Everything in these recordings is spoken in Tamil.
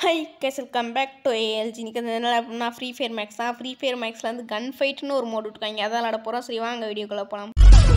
high guys come back to ALG இன்னைக்கு வந்து என்ன அப்படின்னா ஃப்ரீ ஃபயர் மேக்ஸ் தான் ஃப்ரீ ஃபயர் மேக்ஸில் வந்து கன் ஃபைட்னு ஒரு மோட் விட்டுருக்காங்க அதான் விளாட போகிறோம் சரி வாங்க வீடியோக்குள்ளே போகலாம்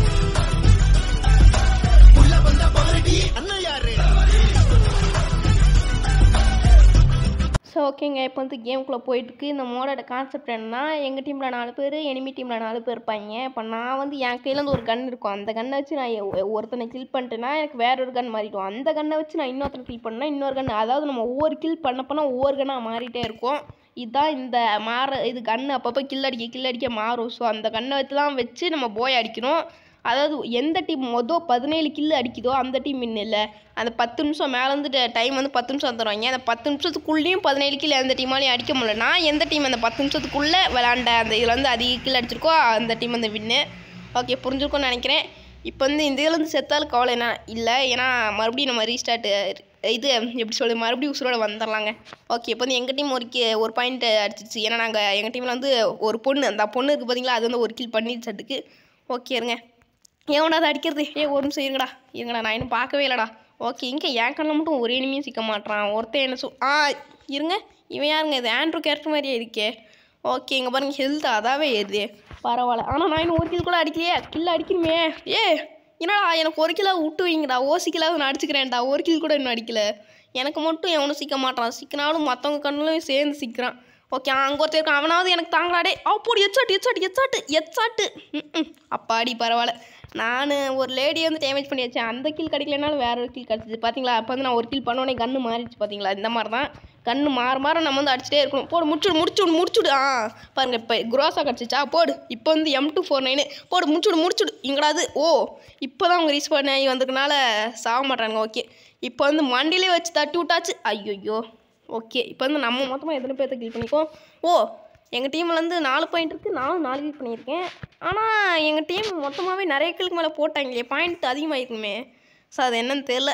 ஸோ ஓகேங்க இப்போ வந்து கேமுக்குள்ளே போயிட்டுருக்கு இந்த மோடோட கான்செப்ட் என்னன்னா எங்கள் டீமில் நாலு பேர் எனிமி டீமில் நாலு பேர் இருப்பாங்க இப்போ நான் வந்து என் கையில் வந்து ஒரு கன் இருக்கும் அந்த கன்னை வச்சு நான் ஒ- ஒருத்தனை கில் பண்ணிட்டேன்னா எனக்கு வேற ஒரு கன் மாறிடும் அந்த கன்னை வச்சு நான் இன்னொருத்தனை கில் பண்ணேன்னா இன்னொரு கன் அதாவது நம்ம ஒவ்வொரு கில் பண்ண பண்ண ஒவ்வொரு கன்னாக மாறிட்டே இருக்கும் இதுதான் இந்த மாற இது கன்று அப்பப்போ கில் அடிக்க கில் அடிக்க மாறும் ஸோ அந்த கன்னை வச்சுலாம் வச்சு நம்ம போய் அடிக்கணும் அதாவது எந்த டீம் மொதல் பதினேழு கில்லு அடிக்குதோ அந்த டீம் வின் இல்லை அந்த பத்து நிமிஷம் மேலே வந்து டைம் வந்து பத்து நிமிஷம் தருவாங்க அந்த பத்து நிமிஷத்துக்குள்ளேயும் பதினேழு கில் எந்த டீமாலையும் அடிக்க முடியலனா எந்த டீம் அந்த பத்து நிமிஷத்துக்குள்ளே விளாண்ட அந்த இதில் வந்து அதிக கில் அடிச்சிருக்கோ அந்த டீம் வந்து வின்னு ஓகே புரிஞ்சிருக்கும்னு நினைக்கிறேன் இப்போ வந்து இந்த இதில் வந்து செத்தாலும் கவலை என்ன இல்லை ஏன்னா மறுபடியும் நம்ம ரீஸ்டார்ட் இது எப்படி சொல்லுது மறுபடியும் உசுரோட வந்துடலாங்க ஓகே இப்போ வந்து எங்கள் டீம் ஒரு கி ஒரு பாயிண்ட் அடிச்சிச்சு ஏன்னா நாங்கள் எங்கள் டீமில் வந்து ஒரு பொண்ணு அந்த பொண்ணு இருக்குது பார்த்தீங்களா அது வந்து ஒரு கில் பண்ணிடுச்சு அதுக்கு ஓகே இருங்க ஏன்டா அது அடிக்கிறது ஏ ஒரு நிமிஷம் இருங்கடா இருங்கடா நான் இன்னும் பார்க்கவே இல்லைடா ஓகே இங்கே என் கண்ணில் மட்டும் ஒரு இனிமையும் சிக்க மாட்றான் ஒருத்தன் என்ன சொல் ஆ இருங்க இவன் யாருங்க இது ஆண்ட்ரூ கேரக்டர் மாதிரியே இருக்கே ஓகே இங்கே பாருங்க ஹெல்த் அதாவே ஏறுது பரவாயில்ல ஆனால் நான் இன்னும் ஒரு கில் கூட அடிக்கலையே கில் அடிக்கணுமே ஏ என்னடா எனக்கு ஒரு கிலோ விட்டு வைங்கடா ஓசி கிலாவது நான் அடிச்சுக்கிறேன்டா ஒரு கில் கூட இன்னும் அடிக்கல எனக்கு மட்டும் எவனும் சிக்க மாட்டான் சிக்கினாலும் மற்றவங்க கண்ணுலையும் சேர்ந்து சிக்கிறான் ஓகே அங்கே ஒருத்தர் இருக்கான் அவனாவது எனக்கு தாங்களாடே அப்போடி எச்சாட்டு எச்சாட்டு எச்சாட்டு எச்சாட்டு ம் அப்பாடி பரவாயில்ல நான் ஒரு லேடியை வந்து டேமேஜ் பண்ணி வச்சேன் அந்த கில் கிடைக்கலனாலும் வேற ஒரு கில் கிடச்சிச்சு பார்த்தீங்களா அப்போ வந்து நான் ஒரு கில் பண்ணோடனே கன்று மாறிடுச்சு பார்த்தீங்களா இந்த மாதிரி தான் கன்று மாற மாற நம்ம வந்து அடிச்சிட்டே இருக்கணும் போடு முடிச்சுடு முடிச்சுடு முடிச்சுடு ஆ பாருங்க இப்போ குரோஸாக கிடச்சிச்சா போடு இப்போ வந்து எம் டூ ஃபோர் நைனு போடு முடிச்சுடு முடிச்சுடு இங்கடாது ஓ இப்போ தான் அவங்க ரீச் பண்ணி வந்ததுனால சாக மாட்டாங்க ஓகே இப்போ வந்து மண்டிலே வச்சு தட்டி விட்டாச்சு ஐயோ ஓகே இப்போ வந்து நம்ம மொத்தமாக எத்தனை பேர்த்த கில் பண்ணிக்கோம் ஓ எங்கள் டீமில் வந்து நாலு பாயிண்ட் இருக்குது நானும் நாலு கில் பண்ணியிருக்கேன் ஆனால் எங்கள் டீம் மொத்தமாகவே நிறைய கிலுக்கு மேலே போட்டாங்களே பாயிண்ட் அதிகமாக இருக்குமே ஸோ அது என்னன்னு தெரில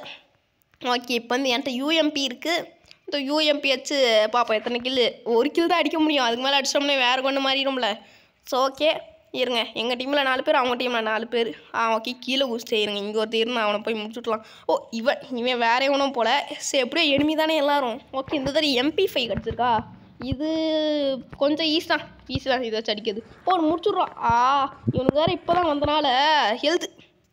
ஓகே இப்போ வந்து என்கிட்ட யூஎம்பி இருக்குது இந்த யூஎம்பி வச்சு பார்ப்போம் எத்தனை கில்லு ஒரு கில் தான் அடிக்க முடியும் அதுக்கு மேலே அடிச்சிட்டோம்னா வேறு கொண்டு மாறிடும்ல ஸோ ஓகே இருங்க எங்கள் டீமில் நாலு பேர் அவங்க டீமில் நாலு பேர் ஆ ஓகே கீழே குடிச்சிட்டே இருங்க இங்கே ஒருத்தர் இருந்து அவனை போய் முடிச்சுட்லாம் ஓ இவன் இவன் வேற எவனும் போல சரி எப்படியோ எனிமி தானே எல்லாரும் ஓகே இந்த தடவை எம்பி ஃபைவ் கிடச்சிருக்கா இது கொஞ்சம் ஈஸி தான் ஈஸி தான் இதை வச்சு அடிக்கிறது போடு முடிச்சுட்றான் ஆ இவனுக்கு வேறு இப்போ தான் வந்தனால ஹெல்த்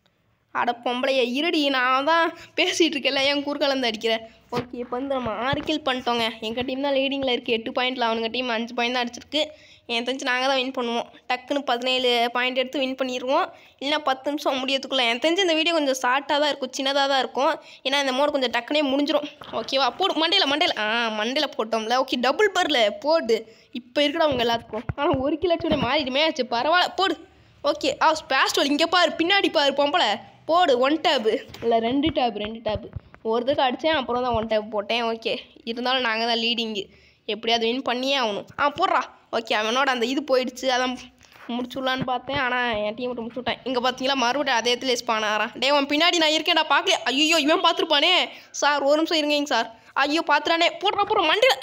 அட பொம்பளைய இருடி நான் தான் பேசிகிட்டு இருக்கேன்ல என் கூறுகலந்து அடிக்கிறேன் ஓகே இப்போ வந்து நம்ம ஆறு கில் பண்ணிட்டோங்க எங்கள் டீம் தான் லீடிங்கில் இருக்குது எட்டு பாயிண்டில் அவனுங்க டீம் அஞ்சு பாயிண்ட் தான் அடிச்சிருக்கு என் தெரிஞ்சு நாங்கள் தான் வின் பண்ணுவோம் டக்குன்னு பதினேழு பாயிண்ட் எடுத்து வின் பண்ணிடுவோம் இல்லைனா பத்து நிமிஷம் முடியறதுக்குள்ளே எனக்கு தெரிஞ்சு இந்த வீடியோ கொஞ்சம் ஷார்ட்டாக தான் இருக்கும் சின்னதாக தான் இருக்கும் ஏன்னா இந்த மோடு கொஞ்சம் டக்குனே முடிஞ்சிடும் ஓகேவா போடு மண்டையில் மண்டையில் ஆ மண்டையில் போட்டோம்ல ஓகே டபுள் பர்ல போடு இப்போ இருக்கிறவங்க எல்லாத்துக்கும் ஆனால் ஒரு கிலோ அடிச்சோடனே மாறிடுமே ஆச்சு பரவாயில்ல போடு ஓகே ஆ ஸ்பேஸ்டோல் இங்கே பாரு பின்னாடி பாரு பொம்பளை போடு ஒன் டேபு இல்லை ரெண்டு டேப் ரெண்டு டேபு ஒரு தடவை அடித்தேன் அப்புறம் தான் ஒன் டேப் போட்டேன் ஓகே இருந்தாலும் நாங்கள் தான் லீடிங்கு எப்படியாவது வின் பண்ணியே ஆகணும் ஆ போடுறா ஓகே அவனோட அந்த இது போயிடுச்சு அதான் முடிச்சுடலான்னு பார்த்தேன் ஆனால் என் டீம் மட்டும் முடிச்சு விட்டேன் இங்கே பார்த்தீங்களா மறுபடியும் அதே இடத்துல ஸ்பான் ஆகிறான் டே உன் பின்னாடி நான் இருக்கேன்டா பார்க்கல ஐயோ இவன் பார்த்துருப்பானே சார் ஒரு நிமிஷம் இருங்கங்க சார் ஐயோ பார்த்துறானே போடுறா போடுற மண்டியில்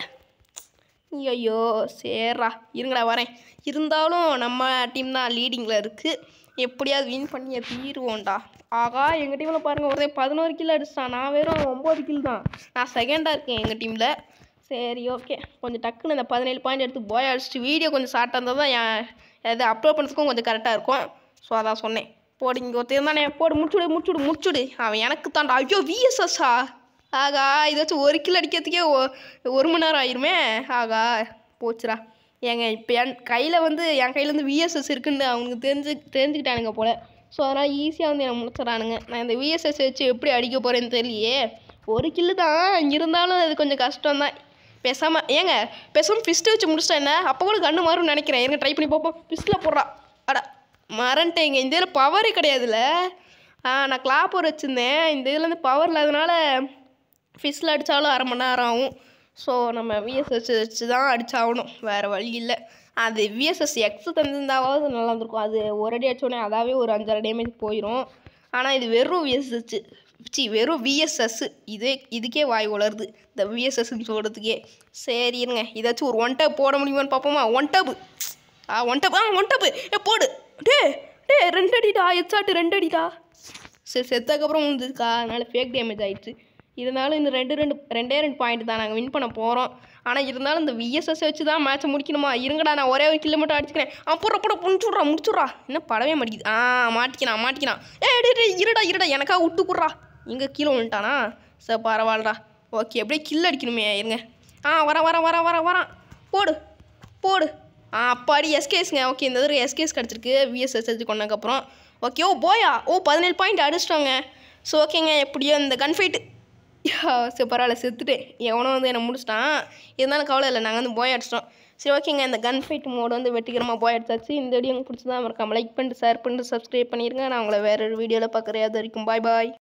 ஐயோ சேர்றா இருங்கடா வரேன் இருந்தாலும் நம்ம டீம் தான் லீடிங்கில் இருக்குது எப்படியாவது வின் பண்ணியே தீருவோம்டா ஆகா எங்கள் டீமில் பாருங்கள் ஒருத்தன் பதினோரு கில் அடிச்சிட்டான் நான் வெறும் ஒம்பது கில் தான் நான் செகண்டாக இருக்கேன் எங்கள் டீமில் சரி ஓகே கொஞ்சம் டக்குன்னு இந்த பதினேழு பாயிண்ட் எடுத்து போய் அடிச்சிட்டு வீடியோ கொஞ்சம் ஷார்ட்டாக இருந்தால் தான் என் இது அப்லோட் பண்ணுறதுக்கும் கொஞ்சம் கரெக்டாக இருக்கும் ஸோ அதான் சொன்னேன் போடு இங்கே ஒருத்தர் தானே போடு முடிச்சுடு முடிச்சுடு முடிச்சுடு அவன் எனக்கு தான்டா ஐயோ விஎஸ்எஸ்ஸா ஆகா இதை வச்சு ஒரு கிலோ அடிக்கிறதுக்கே ஒ- ஒரு மணி நேரம் ஆயிருமே ஆகா போச்சுடா ஏங்க இப்போ என் கையில் வந்து என் கையில் வந்து விஎஸ்எஸ் இருக்குன்னு அவனுக்கு தெரிஞ்சு தெரிஞ்சுக்கிட்டானுங்க போல் ஸோ அதனால் ஈஸியாக வந்து என்னை முடிச்சிடறானுங்க நான் இந்த விஎஸ்எஸ் வச்சு எப்படி அடிக்க போகிறேன்னு தெரியலையே ஒரு கில்லு தான் இருந்தாலும் அது கொஞ்சம் கஷ்டம் தான் பேசாமல் ஏங்க பேசாமல் ஃபிஸ்ட்டு வச்சு முடிச்சிட்டேன் என்ன அப்போ கூட கண்ணு மாறும்னு நினைக்கிறேன் ஏங்க ட்ரை பண்ணி பார்ப்போம் ஃபிஸ்ட்டில் போடுறா அட மறந்துட்டேங்க இந்த இதில் பவரே கிடையாதுல்ல ஆ நான் கிளாப்பர் வச்சுருந்தேன் இந்த இதில் வந்து பவர் இல்லாதனால ஃபிஷ்ஷில் அடித்தாலும் அரை மணி நேரம் ஆகும் ஸோ நம்ம விஎஸ்எஸ் வச்சு தான் அடிச்சாகணும் வேறு வழி இல்லை அது விஎஸ்எஸ் எக்ஸ் தந்திருந்தாவது நல்லா இருந்திருக்கும் அது ஒரு அடி அடிச்சோடனே அதாவே ஒரு அஞ்சாறு டேமேஜ் போயிடும் ஆனால் இது வெறும் விஎஸ்எஸ் சி வெறும் விஎஸ்எஸ் இதே இதுக்கே வாய் உலருது இந்த விஎஸ்எஸ்ன்னு சொல்கிறதுக்கே சரி இருங்க இதாச்சும் ஒரு ஒன் டப் போட முடியுமான்னு பார்ப்போமா ஒன் டப்பு ஆ ஒன் டப் ஆ ஒன் டப்பு ஏ போடு டே டே ரெண்டு அடிடா எச்சாட்டு ரெண்டு அடிடா சரி செத்ததுக்கப்புறம் வந்துருக்கா அதனால ஃபேக் டேமேஜ் ஆயிடுச்சு இருந்தாலும் இன்னும் ரெண்டு ரெண்டு ரெண்டே ரெண்டு பாயிண்ட் தான் நாங்கள் வின் பண்ண போகிறோம் ஆனால் இருந்தாலும் இந்த விஎஸ்எஸ் வச்சு தான் மேட்ச்சை முடிக்கணுமா இருங்கடா நான் ஒரே ஒரு கிலோ மட்டும் அடிச்சுக்கிறேன் ஆ போடுற போட முடிச்சுட்றா முடிச்சுட்றா என்ன படவே மாட்டேங்குது ஆ மாட்டிக்கிறான் மாட்டிக்கிறான் ஏ டேய் டேய், இருடா இருடா எனக்கா விட்டு குடுறா இங்கே கீழே விழுந்துட்டானா சார் பரவாயில்லடா ஓகே அப்படியே கில் அடிக்கணுமே இருங்க ஆ வரேன் வரேன் வரேன் வரேன் வரேன் போடு போடு ஆ அப்பாடி எஸ்கேஸ்ங்க ஓகே இந்த தடவை எஸ்கேஸ் கிடச்சிருக்கு விஎஸ்எஸ் எடுத்து கொண்டதுக்கப்புறம் ஓகே ஓ போயா ஓ பதினேழு பாயிண்ட் அடிச்சிட்டோங்க ஸோ ஓகேங்க எப்படியோ இந்த கன் ஃபைட்டு சரி பரவாயில்ல செத்துட்டேன் எவனோ வந்து என்னை முடிச்சிட்டான் இருந்தாலும் கவலை இல்லை நாங்கள் வந்து போய் அடிச்சிட்டோம் சரி ஓகேங்க இந்த கன் ஃபைட் மோடு வந்து வெற்றிகரமாக போய் அடிச்சாச்சு இந்த வீடியோ உங்களுக்கு பிடிச்சதா மறக்காம லைக் பண்ணிட்டு ஷேர் பண்ணிட்டு சப்ஸ்கிரைப் பண்ணிடுங்க நான் உங்களை வேற ஒரு வீடியோவில் பார்க்குறேன் அது வரைக்கும் பாய் பாய்